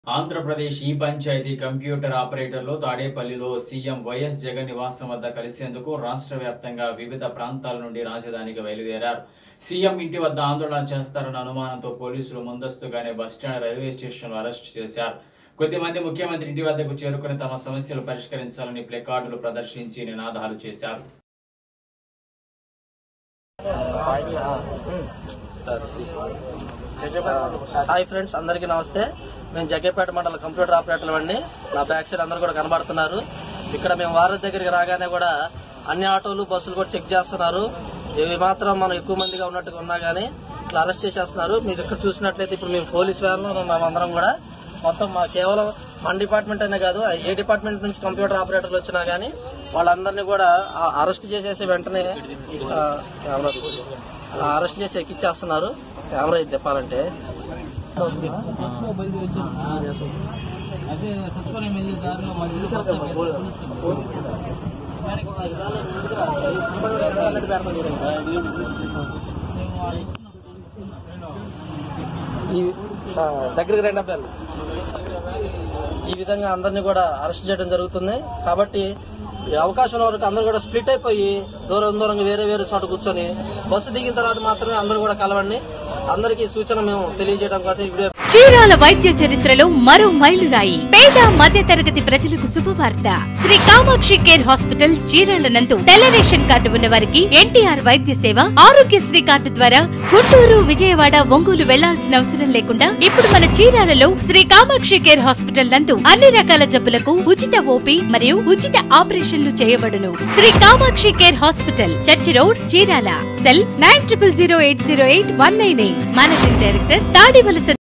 ఆంధ్రప్రదేశ్ ఈ పంచాయతీ కంప్యూటర్ ఆపరేటర్లు తాడేపల్లిలో సీఎం వైఎస్ జగన్ నివాసం వద్ద కలిసేందుకు రాష్ట్ర వ్యాప్తంగా వివిధ ప్రాంతాల నుండి రాజధానికి బయలుదేరారు సీఎం ఇంటి వద్ద ఆందోళన చేస్తారన్న అనుమానంతో పోలీసులు ముందస్తుగానే బస్టాండ్ రైల్వే స్టేషన్లో అరెస్ట్ చేశారు కొద్దిమంది ముఖ్యమంత్రి ఇంటి వద్దకు చేరుకుని తమ సమస్యలు పరిష్కరించాలని ప్లెకార్డులు ప్రదర్శించి నినాదాలు చేశారు హాయ్ ఫ్రెండ్స్ అందరికీ నమస్తే మేము జగ్గేపేట మండల కంప్యూటర్ ఆపరేటర్లు అండి నా బ్యాక్ సైడ్ అందరూ కూడా కనబడుతున్నారు ఇక్కడ మేము వారధి దగ్గరికి రాగానే కూడా అన్ని ఆటోలు బస్సులు కూడా చెక్ చేస్తున్నారు ఇవి మాత్రం మనం ఎక్కువ మందిగా ఉన్నట్టుగా ఉన్నా గానీ ఇట్లా అరెస్ట్ చేసేస్తున్నారు మీరు ఇక్కడ చూసినట్లయితే ఇప్పుడు మేము పోలీస్ వ్యాన్ లో ఉన్నాం అందరం కూడా మొత్తం మా కేవలం మన డిపార్ట్మెంట్ అనే కాదు ఏ డిపార్ట్మెంట్ నుంచి కంప్యూటర్ ఆపరేటర్లు వచ్చినా గానీ వాళ్ళందరినీ కూడా అరెస్ట్ చేసేసి వెంటనే ఆ, ఆ, అరెస్ట్ చేసి ఎక్కిచ్చేస్తున్నారు కెమెరా ఇది తిప్పాలంటే ఈ- ఆ, దగ్గరికి రెండు అబ్బాయిలు ఈ విధంగా అందరినీ కూడా అరెస్ట్ చేయడం జరుగుతుంది కాబట్టి ఈ అవకాశం ఉన్న వరకు అందరూ కూడా స్ప్లిట్ అయిపోయి దూరం దూరంగా వేరే వేరే చోట కూర్చొని బస్సు దిగిన తర్వాత మాత్రమే అందరూ కూడా కలవండి అందరికీ సూచన మేము తెలియజేయడం కోసం ఈ వీడియో చీరాల వైద్య చరిత్రలో మరో మైలురాయి పేద మధ్య తరగతి ప్రజలకు శుభవార్త శ్రీ కామాక్షి కేర్ హాస్పిటల్ చీరాల నందు తెల్ల రేషన్ కార్డు ఉన్న వారికి ఎన్టీఆర్ వైద్య సేవ ఆరోగ్యశ్రీ కార్డు ద్వారా గుంటూరు విజయవాడ ఒంగోలు వెళ్లాల్సిన అవసరం లేకుండా ఇప్పుడు మన చీరాలలో శ్రీ కామాక్షి కేర్ హాస్పిటల్ నందు అన్ని రకాల జబ్బులకు ఉచిత ఓపీ మరియు ఉచిత ఆపరేషన్లు చేయబడును Shri Kamakshi care hospital church road Chirala cell nine triple zero eight zero eight one nine eight managing director Tadivalasa